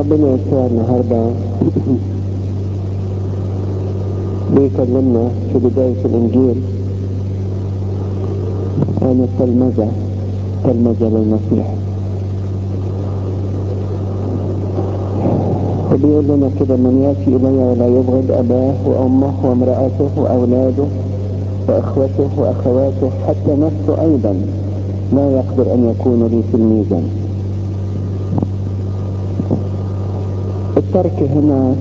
ربنا يسوع النهارده بيكلمنا في بداية الإنجيل عن التلمذة تلمذة للمسيح وبيقول لنا كده من يأتي إلي ولا يبغض أباه وأمه وامرأته وأولاده وإخوته وأخواته حتى نفسه أيضا لا يقدر أن يكون لي تلميذا الترك هنا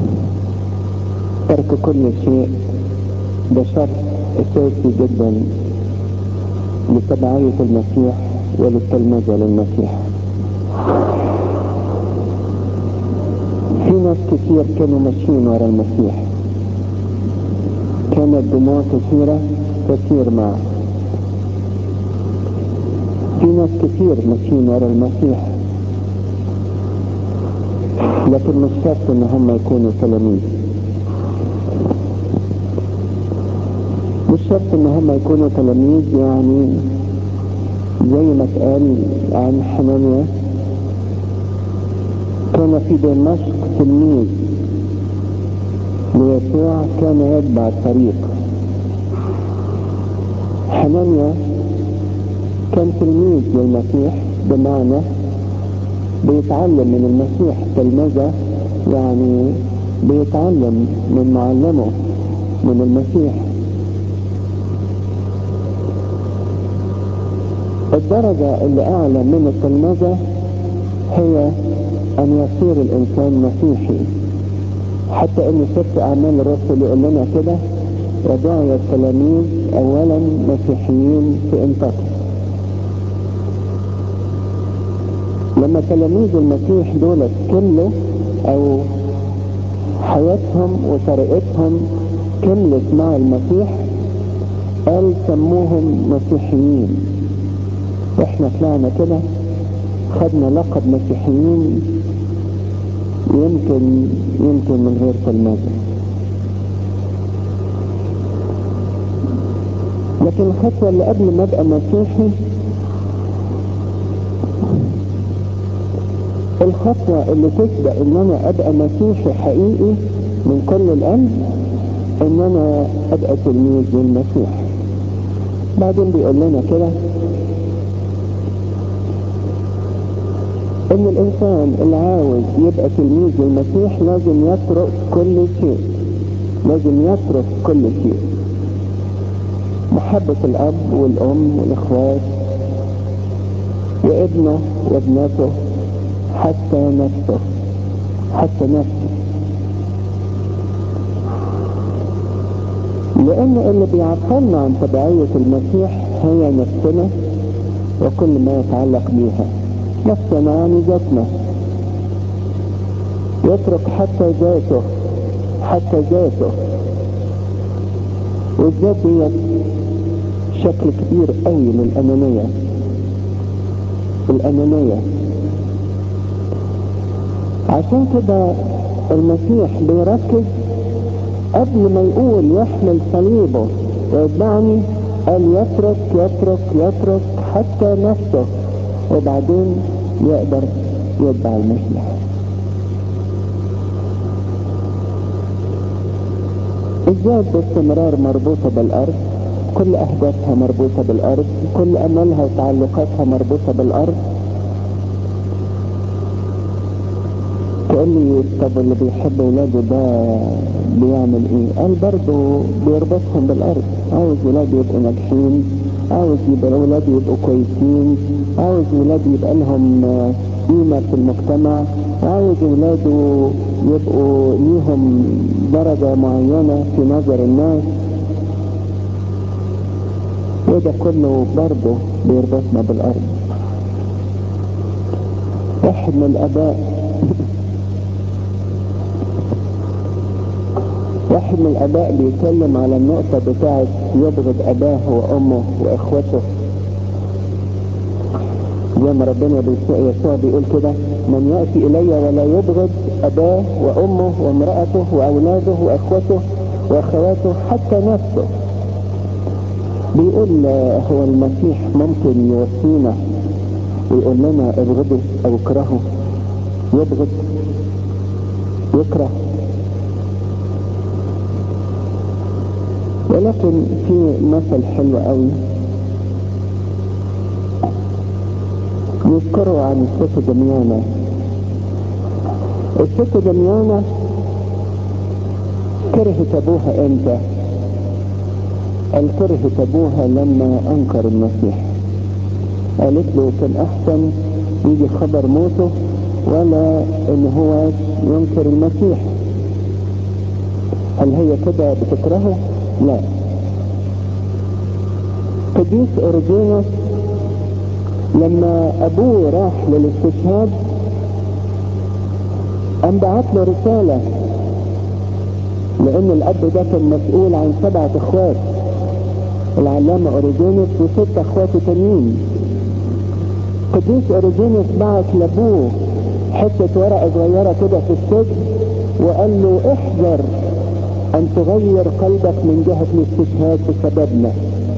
ترك كل شيء ده شرط أساسي جدا لتبعية المسيح وللتلمذة للمسيح في ناس كتير كانوا ماشيين ورا المسيح كانت دموع كثيرة تسير معه في ناس كتير ماشيين ورا المسيح لكن مش شرط ان هم يكونوا تلاميذ مش شرط ان هم يكونوا تلاميذ يعني زي ما اتقال عن حنانيا كان في دمشق تلميذ ليسوع كان يتبع الطريق حنانيا كان تلميذ للمسيح بمعنى بيتعلم من المسيح تلمذة يعني بيتعلم من معلمه من المسيح الدرجة اللي أعلى من التلمذة هي أن يصير الإنسان مسيحي حتى أن سفر أعمال الرسل يقول لنا كده ودعي التلاميذ أولا مسيحيين في انطاكيا لما تلاميذ المسيح دول كملوا أو حياتهم وطريقتهم كملت مع المسيح قال سموهم مسيحيين احنا طلعنا كده خدنا لقب مسيحيين يمكن يمكن من غير تلمذة لكن الخطوة اللي قبل ما ابقى مسيحي الخطوة اللي تسبق ان انا ابقى مسيحي حقيقي من كل القلب ان انا ابقى تلميذ للمسيح بعدين بيقول لنا كده ان الانسان اللي عاوز يبقى تلميذ للمسيح لازم يترك كل شيء لازم يترك كل شيء محبة الاب والام والاخوات وابنه وابنته حتى نفسه حتى نفسه لان اللي بيعطلنا عن تبعية المسيح هي نفسنا وكل ما يتعلق بيها نفسنا يعني ذاتنا يترك حتى ذاته حتى ذاته والذات دي شكل كبير قوي للأنانية الأنانية عشان كده المسيح بيركز قبل ما يقول يحمل صليبه ويتبعني قال يترك يترك يترك حتى نفسه وبعدين يقدر يتبع المسيح الذات باستمرار مربوطة بالأرض كل أهدافها مربوطة بالأرض كل أملها وتعلقاتها مربوطة بالأرض تقول لي طب اللي بيحب ولاده ده بيعمل ايه قال برضه بيربطهم بالارض عاوز ولاده يبقوا ناجحين عاوز يبقى ولاده يبقوا كويسين عاوز ولاده يبقى لهم قيمة في المجتمع عاوز ولاده يبقوا ليهم درجة معينة في نظر الناس وده كله برضه بيربطنا بالارض واحد من الاباء واحد من الاباء بيتكلم على النقطة بتاعت يبغض اباه وامه واخوته زي ما ربنا يسوع بيقول كده من يأتي الي ولا يبغض اباه وامه وامرأته واولاده واخوته واخواته حتى نفسه بيقول هو المسيح ممكن يوصينا ويقول لنا ابغضوا او اكرهوا يبغض يكره ولكن في مثل حلو قوي يذكروا عن الست دميانة الست دميانة كرهت ابوها امتى قال كرهت ابوها لما انكر المسيح قالت له كان احسن يجي خبر موته ولا ان هو ينكر المسيح هل هي كده بتكرهه لا قديس اورجينوس لما ابوه راح للاستشهاد قام بعت له رساله لان الاب ده كان مسؤول عن سبعه اخوات العلامه اوريجينوس وست اخوات تانيين قديس اوريجينوس بعت لابوه حته ورقه صغيره كده في السجن وقال له احذر ان تغير قلبك من جهه الاستشهاد بسببنا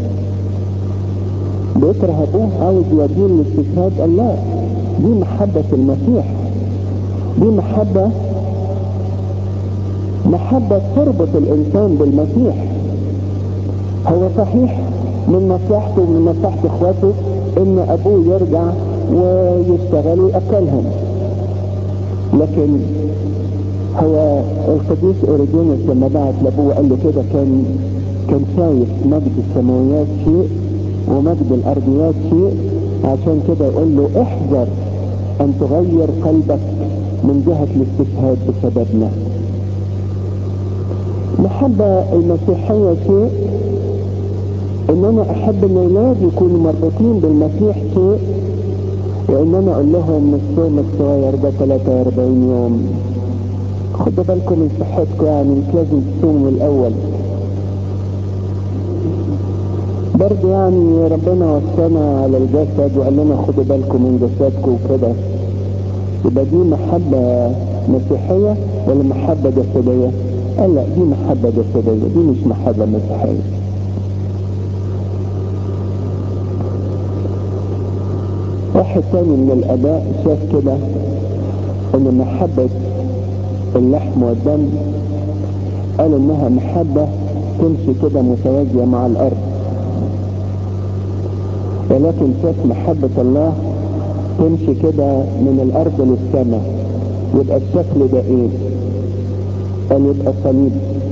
بيكره ابوه عاوز يوديه للاستشهاد قال لا دي محبه المسيح دي محبه محبة تربط الإنسان بالمسيح هو صحيح من مصلحته ومن مصلحة إخواته إن أبوه يرجع ويشتغل ويأكلهم لكن هو القديس أوريجينوس لما بعت لأبوه قال له كده كان كان شايف مجد السماويات شيء ومجد الأرضيات شيء عشان كده يقول له احذر أن تغير قلبك من جهة الاستشهاد بسببنا المحبة المسيحية شيء ان انا احب ان اولادي يكونوا مربوطين بالمسيح شيء وان انا اقول لهم الصوم الصغير ده 43 يوم خدوا بالكم من صحتكم يعني مش لازم تصوموا الاول برضه يعني ربنا وصانا على الجسد وقال لنا خدوا بالكم من جسدكم وكده يبقى دي محبة مسيحية ولا محبة جسدية؟ قال لا دي محبة جسدية دي مش محبة مسيحية واحد تاني من الآباء شاف كده إن محبة اللحم والدم قال إنها محبة تمشي كده متوازية مع الأرض ولكن شاف محبة الله تمشي كده من الأرض للسماء يبقى الشكل ده إيه؟ قال يبقى الصليب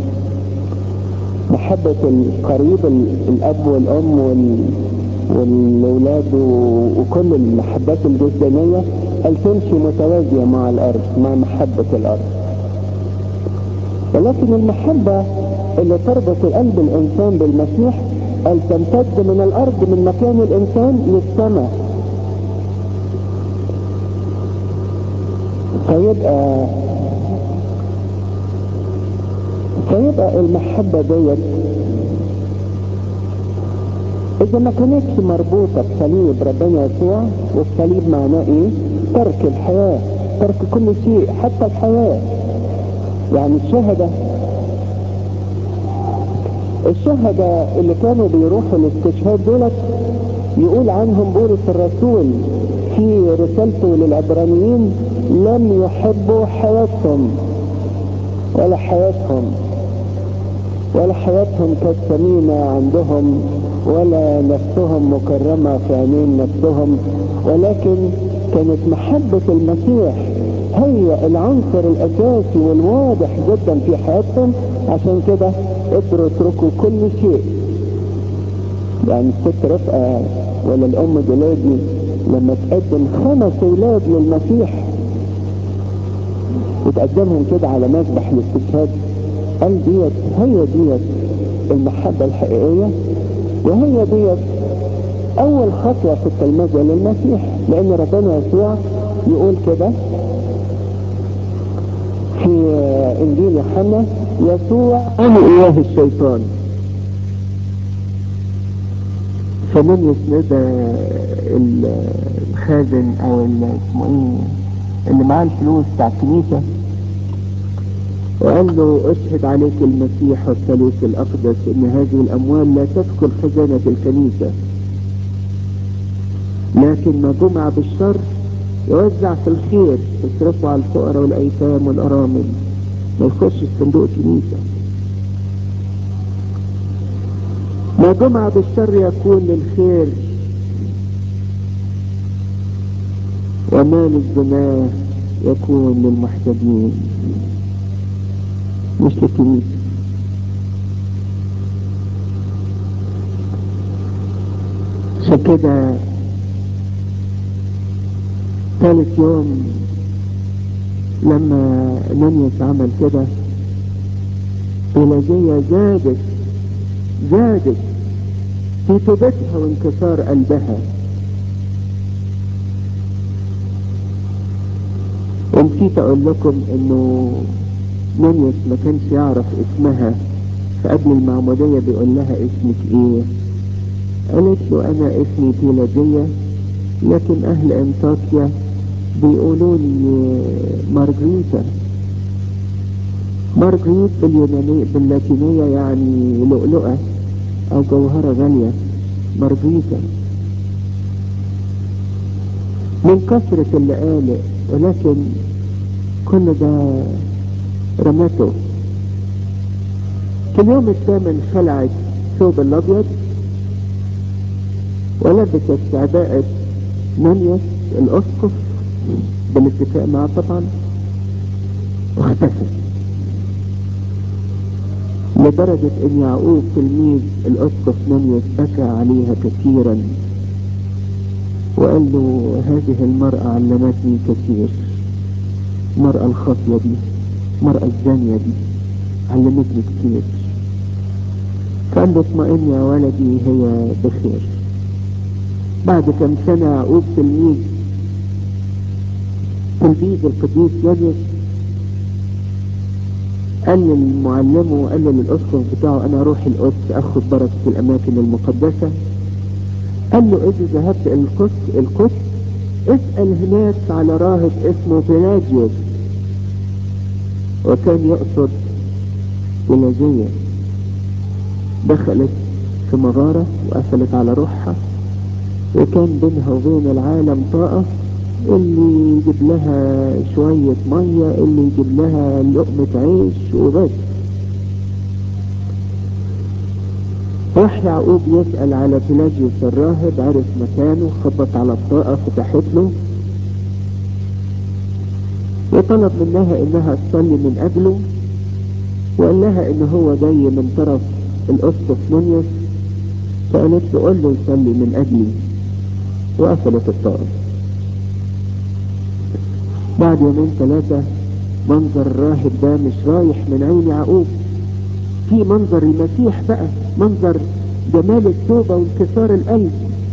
محبة القريب الأب والأم وال... والأولاد وكل المحبات الجسدانية قال تمشي متوازية مع الأرض مع محبة الأرض ولكن المحبة اللي تربط قلب الإنسان بالمسيح قال تمتد من الأرض من مكان الإنسان للسماء فيبقى فيبقى المحبة ديت إذا ما كانتش مربوطة بصليب ربنا يسوع والصليب معناه إيه؟ ترك الحياة ترك كل شيء حتى الحياة يعني الشهداء الشهداء اللي كانوا بيروحوا الاستشهاد دولت يقول عنهم بولس الرسول في رسالته للعبرانيين لم يحبوا حياتهم ولا حياتهم ولا حياتهم كانت ثمينة عندهم ولا نفسهم مكرمة في عينين نفسهم ولكن كانت محبة المسيح هي العنصر الأساسي والواضح جدا في حياتهم عشان كده قدروا يتركوا كل شيء يعني الست رفقة ولا الأم جلادي لما تقدم خمس أولاد للمسيح وتقدمهم كده على مذبح الاستشهاد قال ديت هي ديت المحبة الحقيقية وهي ديت أول خطوة في التلمذة للمسيح لأن ربنا يسوع يقول كده في إنجيل يوحنا يسوع أنا إله الشيطان فمن يسند الخازن أو اسمه إيه اللي معاه الفلوس بتاع الكنيسة وقال له اشهد عليك المسيح والثالوث الاقدس ان هذه الاموال لا تدخل خزانة الكنيسة لكن ما جمع بالشر يوزع في الخير يصرفه على الفقراء والايتام والارامل ما يخش صندوق الكنيسة ما جمع بالشر يكون للخير ومال الزنا يكون للمحتاجين مش للكنيسة عشان كده ثالث يوم لما نانيوس عمل كده بيلاجية زادت زادت في توبتها وانكسار قلبها ونسيت اقول لكم انه نانيوس ما كانش يعرف اسمها فقبل المعمودية بيقول لها اسمك ايه قالت له انا اسمي بيلاجية لكن اهل انطاكيا بيقولوا لي مارجريتا مارجريت باليونانية باللاتينية يعني لؤلؤة او جوهرة غالية مارجريتا من كثرة اللقالق ولكن كل ده رمته في اليوم الثامن خلعت ثوب الابيض ولبست عباءة نانيوس الاسقف بالاتفاق معه طبعا واختفت لدرجة ان يعقوب تلميذ الاسقف نانيوس بكى عليها كثيرا وقال له هذه المرأة علمتني كثير المرأة الخاطية دي المرأة الزانية دي علمتني كثير قال له اطمئن يا ولدي هي بخير بعد كم سنة يعقوب تلميذ تلميذ القديس يونس قال للمعلمه وقال للأسقف بتاعه أنا أروح القدس أخذ بركة الأماكن المقدسة قال له إذا ذهبت القدس القدس اسأل هناك على راهب اسمه بيلاجيوس وكان يقصد بيلاجية دخلت في مغارة وقفلت على روحها وكان بينها وبين العالم طاقة اللي يجيب لها شوية مية اللي يجيب لها لقمة عيش وبس راح يعقوب يسأل على بيلاجيوس الراهب عرف مكانه خبط على الطاقة فتحت له وطلب منها انها تصلي من اجله وقال لها ان هو جاي من طرف الاسقف نونيوس فقالت له قول له يصلي من اجلي وقفلت الطاقة بعد يومين ثلاثة منظر الراهب ده مش رايح من عين يعقوب في منظر المسيح بقى منظر جمال التوبة وانكسار القلب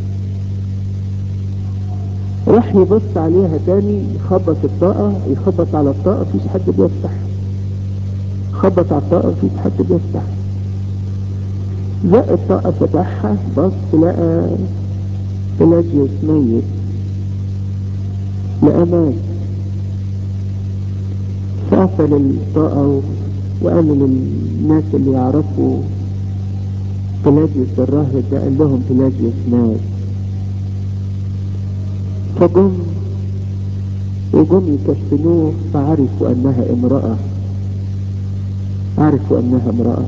راح يبص عليها تاني يخبط الطاقة يخبط على الطاقة مفيش حد بيفتح خبط على الطاقة مفيش حد بيفتح زق الطاقة فتحها بص لقى بلاجيوس ميت لقى مات فقفل الطاقة وقال للناس اللي يعرفوا بلاجيوس الراهب ده قال لهم بلاجيوس مات فجم وجم يكفنوه فعرفوا انها امرأة عرفوا انها امرأة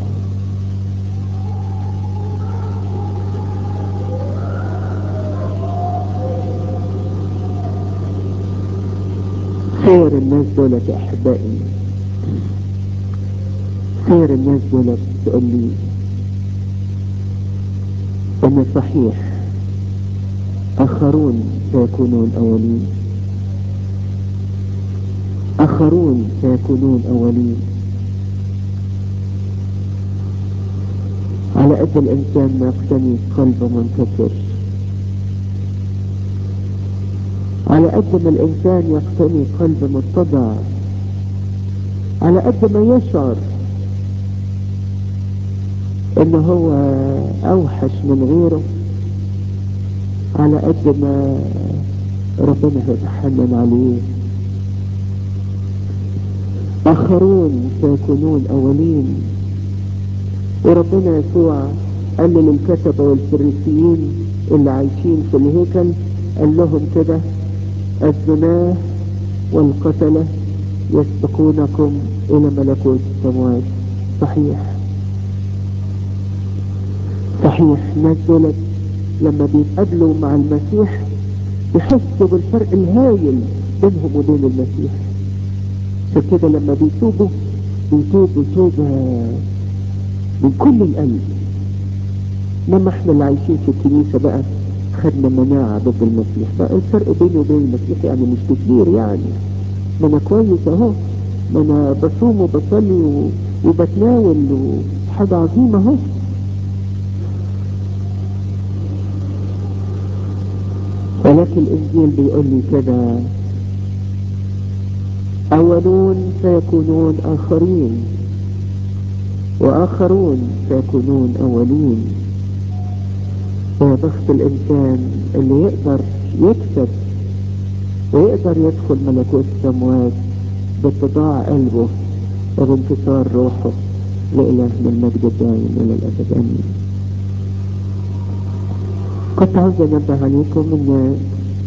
خير الناس دولت يا احبائي خير الناس دولت تقول لي ان صحيح اخرون سيكونون اولين اخرون سيكونون اولين على قد الانسان ما يقتني قلب منكسر على قد ما الانسان يقتني قلب متضع على قد ما يشعر ان هو اوحش من غيره على قد ما ربنا هيتحنن عليه اخرون سيكونون اولين وربنا يسوع قال للكتبة والفريسيين اللي عايشين في الهيكل قال لهم كده الزناه والقتلة يسبقونكم إلى ملكوت السماوات صحيح صحيح ناس دولت لما بيتقابلوا مع المسيح يحسوا بالفرق الهايل بينهم وبين المسيح عشان كده لما بيتوبوا بيتوبوا توبة من كل القلب لما احنا اللي عايشين في الكنيسة بقى خدنا مناعة ضد المسيح بقى الفرق بيني وبين المسيح يعني مش كتير يعني ما انا كويس اهو ما انا بصوم وبصلي و... وبتناول وحاجة عظيمة اهو ولكن الانجيل بيقول لي كده اولون سيكونون اخرين واخرون سيكونون اولين يا بخت الانسان اللي يقدر يكسب ويقدر يدخل ملكوت السموات باتضاع قلبه وبانتصار روحه لإلهنا المجد الدائم إلى الأبد آمين كنت عاوز أنبه عليكم إن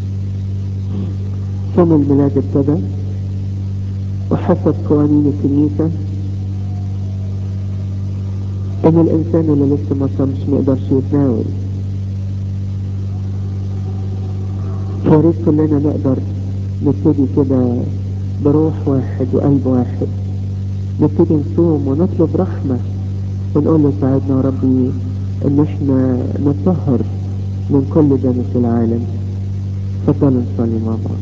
صوم الميلاد ابتدى وحسب قوانين الكنيسة إن الإنسان اللي لسه ما صامش ما يقدرش يتناول فياريت كلنا نقدر نبتدي كده بروح واحد وقلب واحد نبتدي نصوم ونطلب رحمة ونقول له ساعدنا يا ربي ان احنا نطهر من كل دنس العالم فضلوا نصلي مع بعض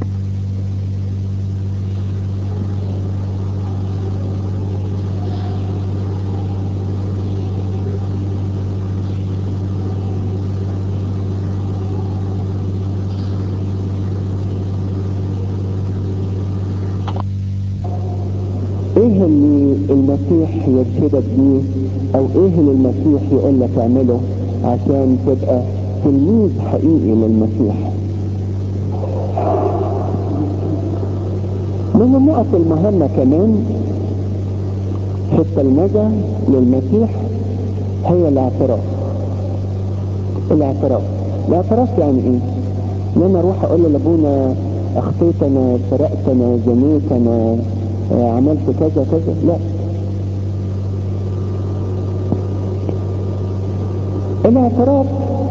ايه اللي المسيح يرشدك بيه او ايه اللي المسيح يقول لك اعمله عشان تبقى تلميذ حقيقي للمسيح من النقط المهمة كمان في التلمذة للمسيح هي الاعتراف الاعتراف الاعتراف يعني ايه ان انا اروح اقول لابونا اخطيت انا سرقت انا زنيت انا آه، عملت كذا كذا لا الاعتراف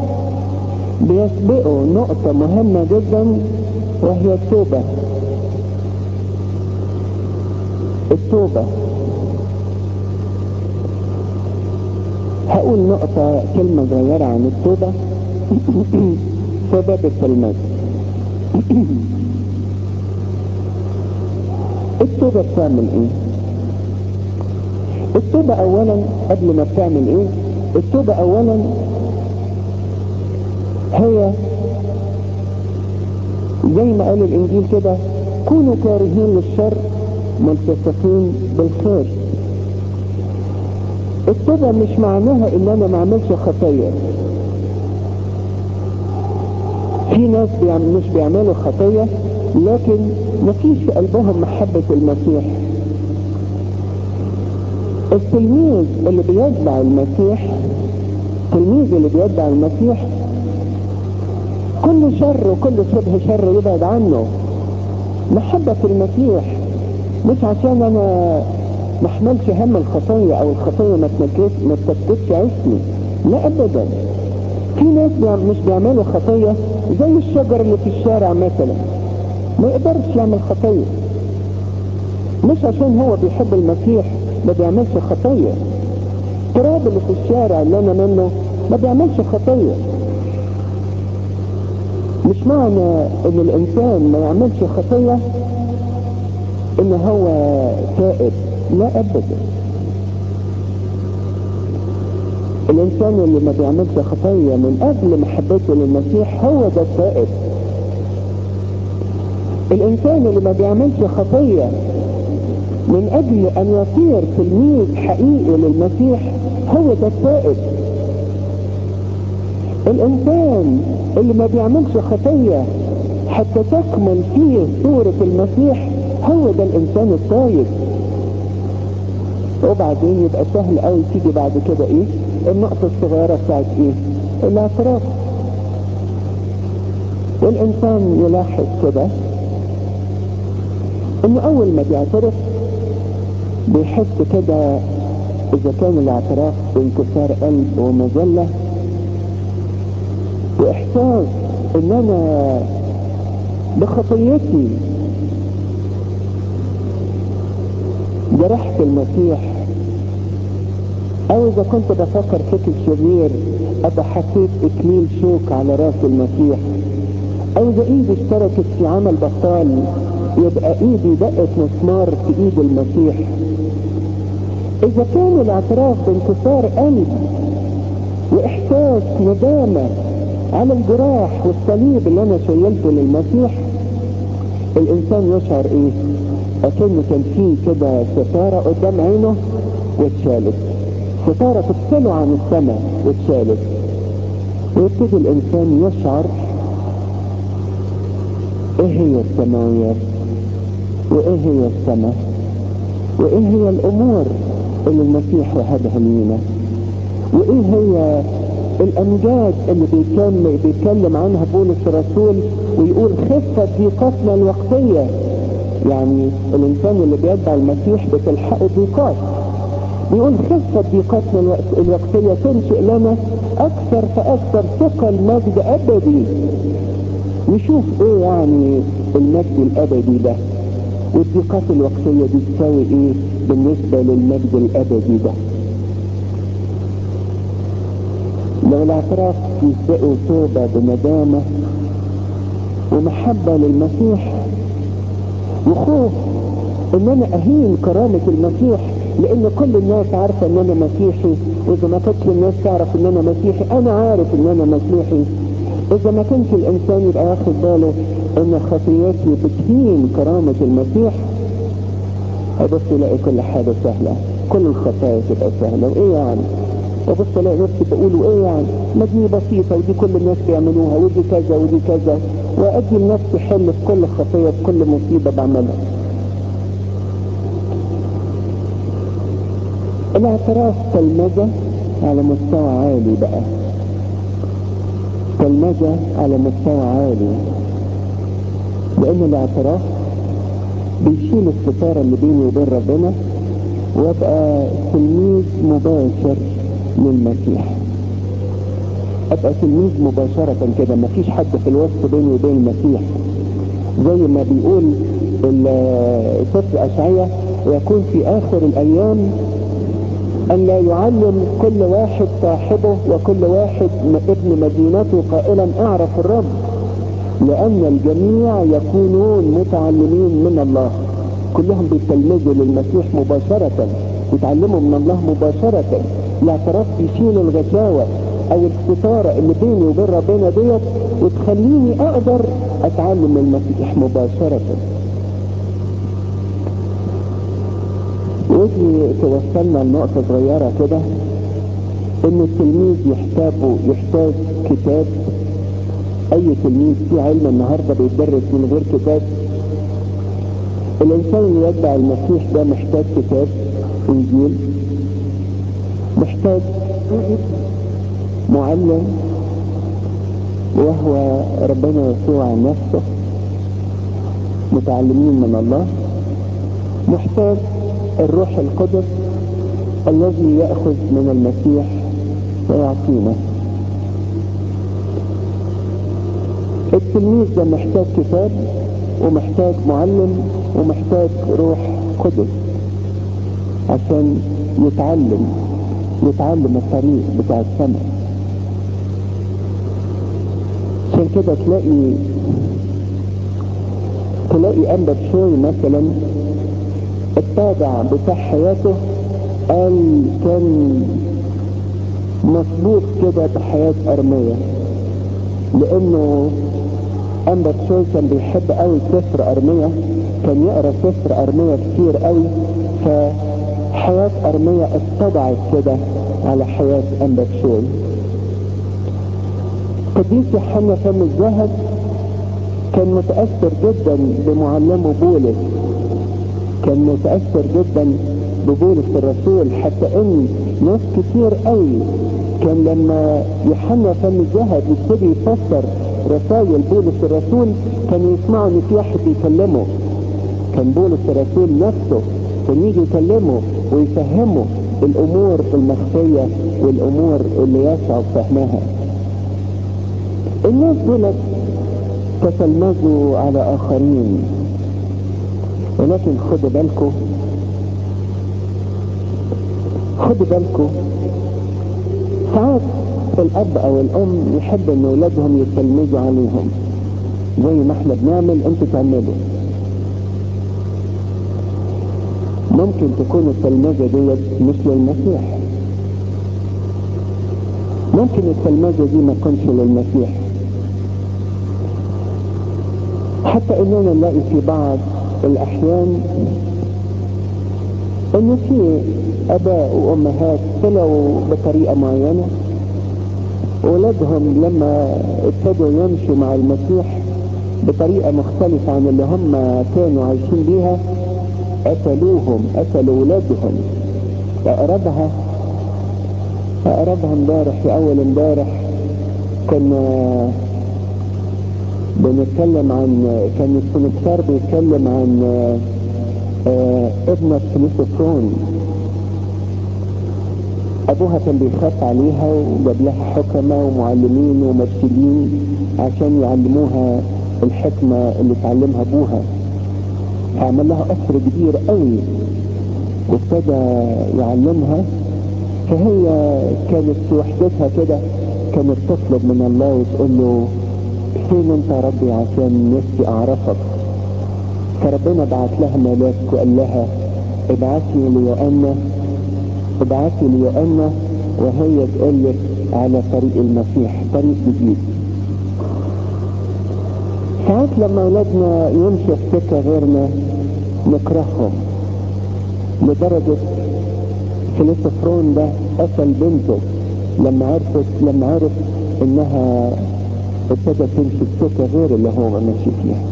بيسبقه نقطة مهمة جدا وهي التوبة التوبة هقول نقطة كلمة صغيرة عن التوبة سبب التلمذة التوبة بتعمل ايه التوبة اولا قبل ما بتعمل ايه التوبة اولا هي زي ما قال الانجيل كده كونوا كارهين للشر ملتصقين بالخير التوبة مش معناها ان انا ما اعملش خطية في ناس بيعم مش بيعملوا خطية لكن مفيش في قلبهم محبة المسيح التلميذ اللي بيتبع المسيح التلميذ اللي بيتبع المسيح كل شر وكل شبه شر يبعد عنه محبة المسيح مش عشان انا ما احملش هم الخطية او الخطية ما تنكس ما تكتش عيشني لا ابدا في ناس بيعم مش بيعملوا خطية زي الشجر اللي في الشارع مثلا ما يقدرش يعمل خطية مش عشان هو بيحب المسيح ما بيعملش خطية التراب اللي في الشارع اللي انا منه ما بيعملش خطية مش معنى ان الانسان ما يعملش خطية ان هو تائب لا ابدا الانسان اللي ما بيعملش خطية من اجل محبته للمسيح هو ده التائب الانسان اللي ما بيعملش خطية من اجل ان يصير تلميذ حقيقي للمسيح هو ده التائب الانسان اللي ما بيعملش خطية حتى تكمل فيه صورة المسيح هو ده الانسان التايب وبعدين يبقى سهل قوي تيجي بعد كده ايه النقطة الصغيرة بتاعت ايه الاعتراف والانسان يلاحظ كده انه اول ما بيعترف بيحس كده اذا كان الاعتراف بانكسار قلب ومذلة واحساس ان انا بخطيتي جرحت المسيح او اذا كنت بفكر فكر شرير ابقى حطيت اكليل شوك على راس المسيح او اذا ايدي اشتركت في عمل بطال يبقى ايدي دقت مسمار في ايد المسيح اذا كان الاعتراف بانكسار قلب واحساس ندامة على الجراح والصليب اللي انا شيلته للمسيح الانسان يشعر ايه اكن كان فيه كده ستارة قدام عينه واتشالت ستارة تفصله عن السماء واتشالت ويبتدي الانسان يشعر ايه هي السماويات وايه هي السماء وايه هي الامور اللي المسيح وهبها لينا وايه هي الامجاد اللي بيتكلم, بيتكلم عنها بولس الرسول ويقول خفة ضيقتنا الوقتية يعني الانسان اللي بيتبع المسيح بتلحقه ضيقات بيقول خفة ضيقتنا الوقتية تنشئ لنا اكثر فاكثر ثقل مجد ابدي نشوف ايه يعني المجد الابدي ده والضيقات الوقتية دي تساوي ايه بالنسبة للمجد الابدي ده لو الاعتراف يسبقه توبة بندامة ومحبة للمسيح وخوف ان انا اهين كرامة المسيح لان كل الناس عارفة ان انا مسيحي واذا ما كانتش الناس تعرف ان انا مسيحي انا عارف ان انا مسيحي اذا ما كانش الانسان يبقى واخد باله ان خطياتي بتهين كرامة المسيح ابص الاقي كل حاجة سهلة كل الخطايا تبقى سهلة وايه يعني وبص الاقي نفسي بقول وايه يعني ما دي بسيطة ودي كل الناس بيعملوها ودي كذا ودي كذا وادي لنفسي حل في كل خطية في كل مصيبة بعملها الاعتراف تلمذة على مستوى عالي بقى تلمذة على مستوى عالي لان الاعتراف بيشيل الستارة اللي بيني وبين ربنا وابقى تلميذ مباشر للمسيح ابقى تلميذ مباشرة كده مفيش حد في الوسط بيني وبين المسيح زي ما بيقول سفر اشعية يكون في اخر الايام ان لا يعلم كل واحد صاحبه وكل واحد ابن مدينته قائلا اعرف الرب لان الجميع يكونون متعلمين من الله كلهم بيتلمذوا للمسيح مباشرة يتعلموا من الله مباشرة الاعتراف بيشيل الغشاوة او الستارة اللي بيني وبين ربنا ديت وتخليني اقدر اتعلم المسيح مباشرة ودي توصلنا لنقطة صغيرة كده ان التلميذ يحتاج يحتاج كتاب اي تلميذ في علم النهاردة بيتدرس من غير كتاب الانسان اللي يتبع المسيح ده محتاج كتاب انجيل محتاج معلم وهو ربنا يسوع نفسه متعلمين من الله محتاج الروح القدس الذي يأخذ من المسيح ويعطينا التلميذ ده محتاج كتاب ومحتاج معلم ومحتاج روح قدس عشان يتعلم يتعلم الطريق بتاع السماء عشان كده تلاقي تلاقي أنبا شوي مثلا الطابع بتاع حياته قال كان مسبوق كده بحياة أرمية لأنه أنبا شوي كان بيحب قوي سفر أرمية كان يقرأ سفر أرمية كتير قوي فحياة أرمية اتطبعت كده على حياة أنبا شوي قديس يوحنا فم الذهب كان متأثر جدا بمعلمه بولس كان متأثر جدا ببولس الرسول حتى ان ناس كتير قوي كان لما يوحنا فم الذهب يبتدي يفسر رسائل بولس الرسول كانوا يسمعوا ان في واحد بيكلمه كان بولس الرسول نفسه كان يجي يكلمه ويفهمه الامور المخفية والامور اللي يصعب فهمها الناس دولت تتلمذوا على اخرين ولكن خدوا بالكم خدوا بالكم ساعات الاب او الام يحب ان اولادهم يتلمذوا عليهم زي ما احنا بنعمل انتوا تعملوا ممكن تكون التلمذة ديت مش للمسيح ممكن التلمذة دي ما تكونش للمسيح حتى اننا نلاقي في بعض الاحيان ان في اباء وامهات طلعوا بطريقة معينة ولادهم لما ابتدوا يمشوا مع المسيح بطريقة مختلفة عن اللي هم كانوا عايشين بيها قتلوهم قتلوا ولادهم اقربها اقربها امبارح في اول امبارح كنا بنتكلم عن كان السنكسار بيتكلم عن آه ابنة فلوسوفرون ابوها كان بيخاف عليها وجاب لها حكمة ومعلمين ومرسلين عشان يعلموها الحكمة اللي تعلمها ابوها عمل لها قصر كبير قوي وابتدى يعلمها فهي كانت في وحدتها كده كانت تطلب من الله وتقول له فين انت يا ربي عشان نفسي اعرفك فربنا بعت لها ملاك وقال لها ابعتي ليوأنا ابعتي ليوأنا وهي تقول لك على طريق المسيح طريق جديد ساعات لما اولادنا يمشوا في سكه غيرنا نكرههم لدرجة فلسفرون ده قتل بنته لما عرفت لما عرف انها ابتدت تمشي في سكه غير اللي هو ماشي فيها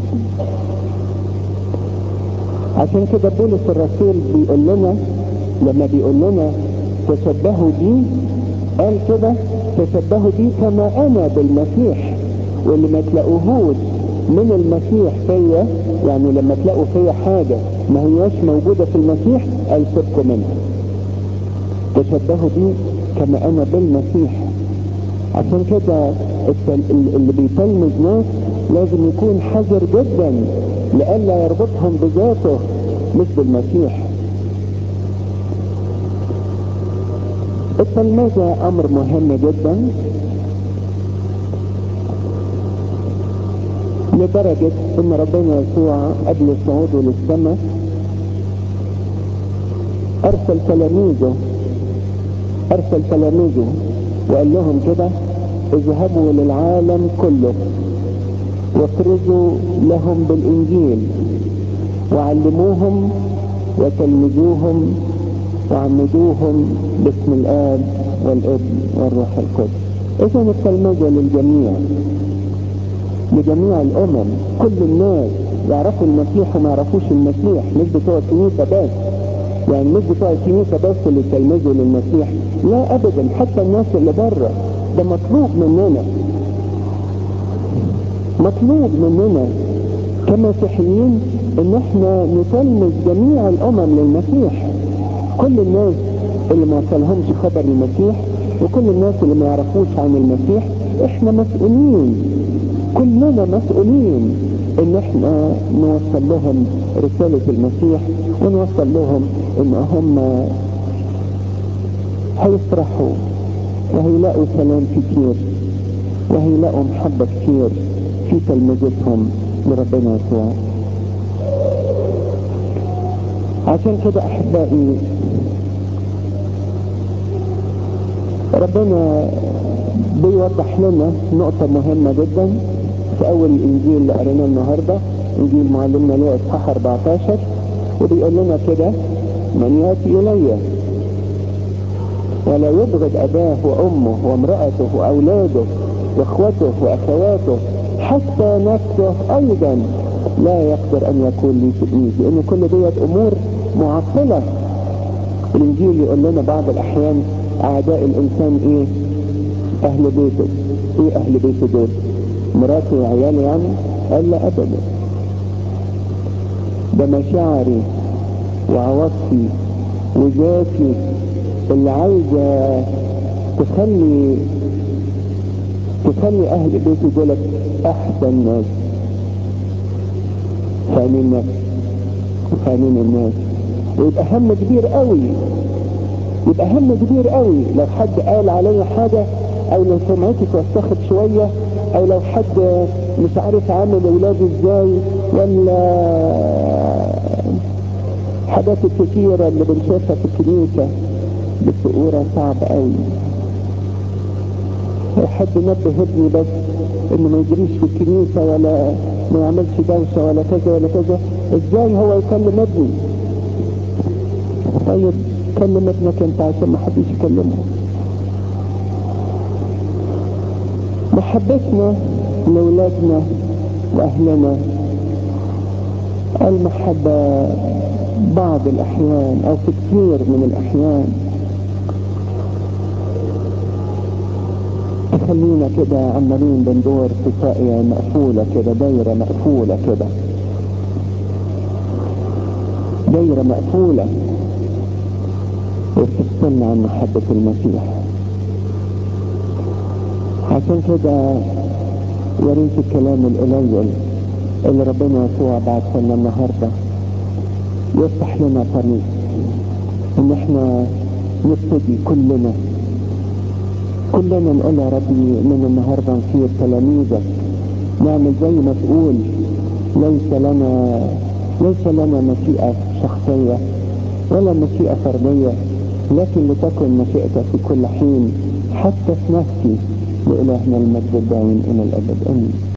عشان كده بولس الرسول بيقول لنا لما بيقول لنا تشبهوا بي قال كده تشبهوا بي كما انا بالمسيح واللي ما تلاقوهوش من المسيح فيا يعني لما تلاقوا فيا حاجة ما هياش موجودة في المسيح قال سيبكم منها تشبهوا بي كما انا بالمسيح عشان كده اللي بيتلمذ ناس لازم يكون حذر جدا لئلا يربطهم بذاته مش بالمسيح التلمذة امر مهم جدا لدرجة ان ربنا يسوع قبل صعوده للسماء ارسل تلاميذه ارسل تلاميذه وقال لهم كده اذهبوا للعالم كله واكرزوا لهم بالانجيل وعلموهم وتلمذوهم وعمدوهم باسم الاب والابن والروح القدس اذا التلمذه للجميع لجميع الامم كل الناس يعرفوا المسيح وما يعرفوش المسيح مش بتوع الكنيسه بس يعني مش بتوع الكنيسه بس اللي يتلمذوا للمسيح لا ابدا حتى الناس اللي بره ده مطلوب مننا مطلوب مننا كمسيحيين ان احنا نتلمذ جميع الامم للمسيح كل الناس اللي ما وصلهمش خبر المسيح وكل الناس اللي ما يعرفوش عن المسيح احنا مسؤولين كلنا مسؤولين ان احنا نوصل لهم رسالة المسيح ونوصل لهم ان هم هيفرحوا وهيلاقوا سلام كتير وهيلاقوا محبة كتير في تلمذتهم لربنا يسوع عشان كده احبائي ربنا بيوضح لنا نقطة مهمة جدا في اول الانجيل اللي قريناه النهاردة انجيل معلمنا ليه اصحاح 14 وبيقول لنا كده من ياتي الي ولا يبغض اباه وامه وامرأته واولاده واخوته واخواته حتى نفسه ايضا لا يقدر ان يكون لي تلميذ لان كل ديت امور معطلة الانجيل يقول لنا بعض الاحيان اعداء الانسان ايه اهل بيته ايه اهل بيته دول مراته وعياله يعني قال لا ابدا ده مشاعري وعواطفي وذاتي اللي عايزة تخلي تخلي اهل بيتي دولت احسن ناس فاهمين نفس وفاهمين الناس ويبقى هم كبير قوي يبقى هم كبير قوي لو حد قال عليا حاجة او لو سمعتي توسخت شوية او لو حد مش عارف عامل ولادي ازاي ولا حاجات الكتيرة اللي بنشوفها في الكنيسة بصورة صعبة قوي حد نبه ابني بس انه ما يجريش في الكنيسة ولا ما يعملش دوشة ولا كذا ولا كذا ازاي هو يكلم ابني طيب كلم ابنك انت عشان ما حدش يكلمه محبتنا لاولادنا واهلنا المحبة بعض الاحيان او في كثير من الاحيان تخلينا كده عمالين بندور في ساقية مقفولة كده دايرة مقفولة كده دايرة مقفولة وبتفصلنا عن محبة المسيح عشان كده يا ريت الكلام القليل اللي ربنا يسوع بعثه لنا النهارده يفتح لنا طريق ان احنا نبتدي كلنا كلنا نقول يا ربي من النهارده نصير تلاميذك نعمل زي ما تقول ليس لنا ليس لنا مشيئة شخصية ولا مشيئة فردية لكن لتكن مشيئتك في كل حين حتى في نفسي لإلهنا المجد الدائم إلى الأبد آمين